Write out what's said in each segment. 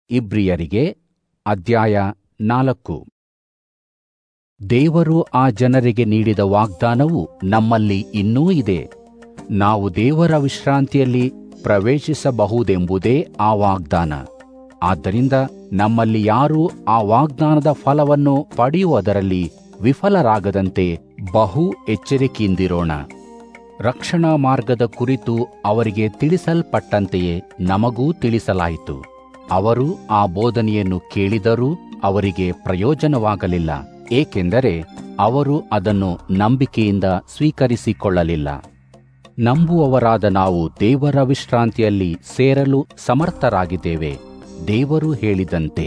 ಇಬ್ರಿಯರಿಗೆ ಅಧ್ಯಾಯ ನಾಲ್ಕು ದೇವರು ಆ ಜನರಿಗೆ ನೀಡಿದ ವಾಗ್ದಾನವು ನಮ್ಮಲ್ಲಿ ಇನ್ನೂ ಇದೆ ನಾವು ದೇವರ ವಿಶ್ರಾಂತಿಯಲ್ಲಿ ಪ್ರವೇಶಿಸಬಹುದೆಂಬುದೇ ಆ ವಾಗ್ದಾನ ಆದ್ದರಿಂದ ನಮ್ಮಲ್ಲಿ ಯಾರೂ ಆ ವಾಗ್ದಾನದ ಫಲವನ್ನು ಪಡೆಯುವುದರಲ್ಲಿ ವಿಫಲರಾಗದಂತೆ ಬಹು ಎಚ್ಚರಿಕೆಯಿಂದಿರೋಣ ರಕ್ಷಣಾ ಮಾರ್ಗದ ಕುರಿತು ಅವರಿಗೆ ತಿಳಿಸಲ್ಪಟ್ಟಂತೆಯೇ ನಮಗೂ ತಿಳಿಸಲಾಯಿತು ಅವರು ಆ ಬೋಧನೆಯನ್ನು ಕೇಳಿದರೂ ಅವರಿಗೆ ಪ್ರಯೋಜನವಾಗಲಿಲ್ಲ ಏಕೆಂದರೆ ಅವರು ಅದನ್ನು ನಂಬಿಕೆಯಿಂದ ಸ್ವೀಕರಿಸಿಕೊಳ್ಳಲಿಲ್ಲ ನಂಬುವವರಾದ ನಾವು ದೇವರ ವಿಶ್ರಾಂತಿಯಲ್ಲಿ ಸೇರಲು ಸಮರ್ಥರಾಗಿದ್ದೇವೆ ದೇವರು ಹೇಳಿದಂತೆ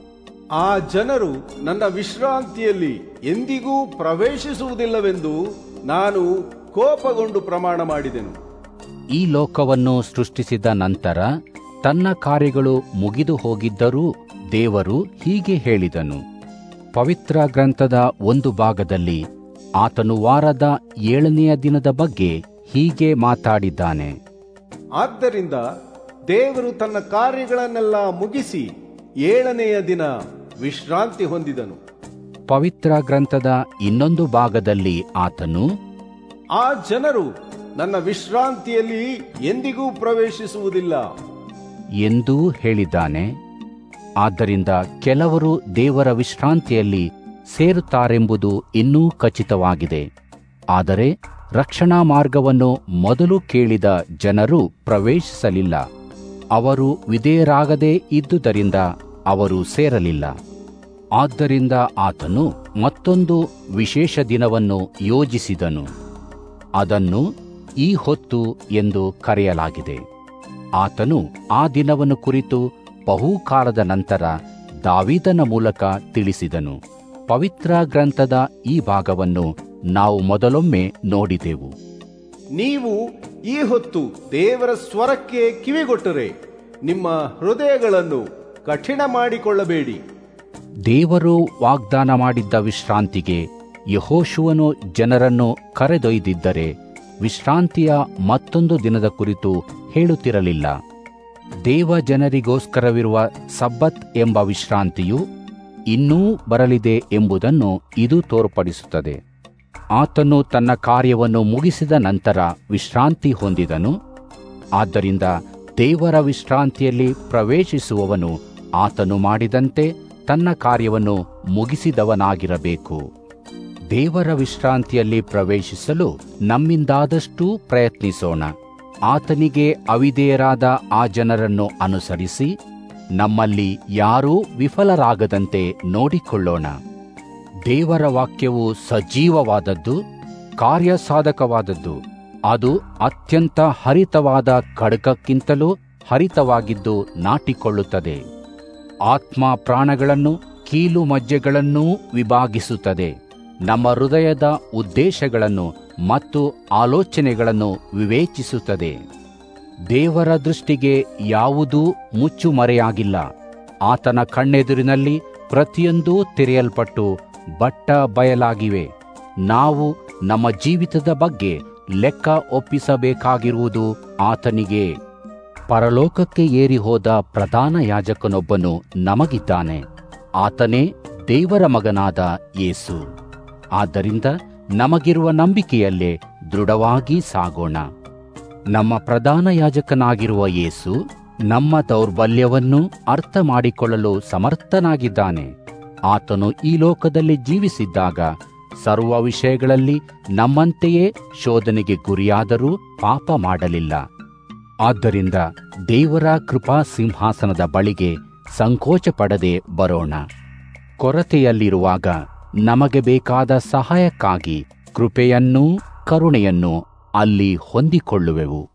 ಆ ಜನರು ನನ್ನ ವಿಶ್ರಾಂತಿಯಲ್ಲಿ ಎಂದಿಗೂ ಪ್ರವೇಶಿಸುವುದಿಲ್ಲವೆಂದು ನಾನು ಕೋಪಗೊಂಡು ಪ್ರಮಾಣ ಮಾಡಿದೆನು ಈ ಲೋಕವನ್ನು ಸೃಷ್ಟಿಸಿದ ನಂತರ ತನ್ನ ಕಾರ್ಯಗಳು ಮುಗಿದು ಹೋಗಿದ್ದರೂ ದೇವರು ಹೀಗೆ ಹೇಳಿದನು ಪವಿತ್ರ ಗ್ರಂಥದ ಒಂದು ಭಾಗದಲ್ಲಿ ಆತನು ವಾರದ ಏಳನೆಯ ದಿನದ ಬಗ್ಗೆ ಹೀಗೆ ಮಾತಾಡಿದ್ದಾನೆ ಆದ್ದರಿಂದ ದೇವರು ತನ್ನ ಕಾರ್ಯಗಳನ್ನೆಲ್ಲ ಮುಗಿಸಿ ಏಳನೆಯ ದಿನ ವಿಶ್ರಾಂತಿ ಹೊಂದಿದನು ಪವಿತ್ರ ಗ್ರಂಥದ ಇನ್ನೊಂದು ಭಾಗದಲ್ಲಿ ಆತನು ಆ ಜನರು ನನ್ನ ವಿಶ್ರಾಂತಿಯಲ್ಲಿ ಎಂದಿಗೂ ಪ್ರವೇಶಿಸುವುದಿಲ್ಲ ಎಂದೂ ಹೇಳಿದ್ದಾನೆ ಆದ್ದರಿಂದ ಕೆಲವರು ದೇವರ ವಿಶ್ರಾಂತಿಯಲ್ಲಿ ಸೇರುತ್ತಾರೆಂಬುದು ಇನ್ನೂ ಖಚಿತವಾಗಿದೆ ಆದರೆ ರಕ್ಷಣಾ ಮಾರ್ಗವನ್ನು ಮೊದಲು ಕೇಳಿದ ಜನರು ಪ್ರವೇಶಿಸಲಿಲ್ಲ ಅವರು ವಿಧೇಯರಾಗದೇ ಇದ್ದುದರಿಂದ ಅವರು ಸೇರಲಿಲ್ಲ ಆದ್ದರಿಂದ ಆತನು ಮತ್ತೊಂದು ವಿಶೇಷ ದಿನವನ್ನು ಯೋಜಿಸಿದನು ಅದನ್ನು ಈ ಹೊತ್ತು ಎಂದು ಕರೆಯಲಾಗಿದೆ ಆತನು ಆ ದಿನವನ್ನು ಕುರಿತು ಬಹುಕಾಲದ ನಂತರ ದಾವೀದನ ಮೂಲಕ ತಿಳಿಸಿದನು ಪವಿತ್ರ ಗ್ರಂಥದ ಈ ಭಾಗವನ್ನು ನಾವು ಮೊದಲೊಮ್ಮೆ ನೋಡಿದೆವು ನೀವು ಈ ಹೊತ್ತು ದೇವರ ಸ್ವರಕ್ಕೆ ಕಿವಿಗೊಟ್ಟರೆ ನಿಮ್ಮ ಹೃದಯಗಳನ್ನು ಕಠಿಣ ಮಾಡಿಕೊಳ್ಳಬೇಡಿ ದೇವರು ವಾಗ್ದಾನ ಮಾಡಿದ್ದ ವಿಶ್ರಾಂತಿಗೆ ಯಹೋಶುವನು ಜನರನ್ನು ಕರೆದೊಯ್ದಿದ್ದರೆ ವಿಶ್ರಾಂತಿಯ ಮತ್ತೊಂದು ದಿನದ ಕುರಿತು ಹೇಳುತ್ತಿರಲಿಲ್ಲ ದೇವ ಜನರಿಗೋಸ್ಕರವಿರುವ ಸಬ್ಬತ್ ಎಂಬ ವಿಶ್ರಾಂತಿಯು ಇನ್ನೂ ಬರಲಿದೆ ಎಂಬುದನ್ನು ಇದು ತೋರ್ಪಡಿಸುತ್ತದೆ ಆತನು ತನ್ನ ಕಾರ್ಯವನ್ನು ಮುಗಿಸಿದ ನಂತರ ವಿಶ್ರಾಂತಿ ಹೊಂದಿದನು ಆದ್ದರಿಂದ ದೇವರ ವಿಶ್ರಾಂತಿಯಲ್ಲಿ ಪ್ರವೇಶಿಸುವವನು ಆತನು ಮಾಡಿದಂತೆ ತನ್ನ ಕಾರ್ಯವನ್ನು ಮುಗಿಸಿದವನಾಗಿರಬೇಕು ದೇವರ ವಿಶ್ರಾಂತಿಯಲ್ಲಿ ಪ್ರವೇಶಿಸಲು ನಮ್ಮಿಂದಾದಷ್ಟೂ ಪ್ರಯತ್ನಿಸೋಣ ಆತನಿಗೆ ಅವಿಧೇಯರಾದ ಆ ಜನರನ್ನು ಅನುಸರಿಸಿ ನಮ್ಮಲ್ಲಿ ಯಾರೂ ವಿಫಲರಾಗದಂತೆ ನೋಡಿಕೊಳ್ಳೋಣ ದೇವರ ವಾಕ್ಯವು ಸಜೀವವಾದದ್ದು ಕಾರ್ಯಸಾಧಕವಾದದ್ದು ಅದು ಅತ್ಯಂತ ಹರಿತವಾದ ಖಡ್ಗಕ್ಕಿಂತಲೂ ಹರಿತವಾಗಿದ್ದು ನಾಟಿಕೊಳ್ಳುತ್ತದೆ ಆತ್ಮ ಪ್ರಾಣಗಳನ್ನು ಕೀಲು ಮಜ್ಜೆಗಳನ್ನೂ ವಿಭಾಗಿಸುತ್ತದೆ ನಮ್ಮ ಹೃದಯದ ಉದ್ದೇಶಗಳನ್ನು ಮತ್ತು ಆಲೋಚನೆಗಳನ್ನು ವಿವೇಚಿಸುತ್ತದೆ ದೇವರ ದೃಷ್ಟಿಗೆ ಯಾವುದೂ ಮುಚ್ಚುಮರೆಯಾಗಿಲ್ಲ ಆತನ ಕಣ್ಣೆದುರಿನಲ್ಲಿ ಪ್ರತಿಯೊಂದೂ ತೆರೆಯಲ್ಪಟ್ಟು ಬಟ್ಟ ಬಯಲಾಗಿವೆ ನಾವು ನಮ್ಮ ಜೀವಿತದ ಬಗ್ಗೆ ಲೆಕ್ಕ ಒಪ್ಪಿಸಬೇಕಾಗಿರುವುದು ಆತನಿಗೆ ಪರಲೋಕಕ್ಕೆ ಏರಿ ಹೋದ ಪ್ರಧಾನ ಯಾಜಕನೊಬ್ಬನು ನಮಗಿದ್ದಾನೆ ಆತನೇ ದೇವರ ಮಗನಾದ ಯೇಸು ಆದ್ದರಿಂದ ನಮಗಿರುವ ನಂಬಿಕೆಯಲ್ಲೇ ದೃಢವಾಗಿ ಸಾಗೋಣ ನಮ್ಮ ಪ್ರಧಾನ ಯಾಜಕನಾಗಿರುವ ಯೇಸು ನಮ್ಮ ದೌರ್ಬಲ್ಯವನ್ನು ಅರ್ಥ ಮಾಡಿಕೊಳ್ಳಲು ಸಮರ್ಥನಾಗಿದ್ದಾನೆ ಆತನು ಈ ಲೋಕದಲ್ಲಿ ಜೀವಿಸಿದ್ದಾಗ ಸರ್ವ ವಿಷಯಗಳಲ್ಲಿ ನಮ್ಮಂತೆಯೇ ಶೋಧನೆಗೆ ಗುರಿಯಾದರೂ ಪಾಪ ಮಾಡಲಿಲ್ಲ ಆದ್ದರಿಂದ ದೇವರ ಕೃಪಾ ಸಿಂಹಾಸನದ ಬಳಿಗೆ ಸಂಕೋಚ ಪಡದೆ ಬರೋಣ ಕೊರತೆಯಲ್ಲಿರುವಾಗ ನಮಗೆ ಬೇಕಾದ ಸಹಾಯಕ್ಕಾಗಿ ಕೃಪೆಯನ್ನೂ ಕರುಣೆಯನ್ನು ಅಲ್ಲಿ ಹೊಂದಿಕೊಳ್ಳುವೆವು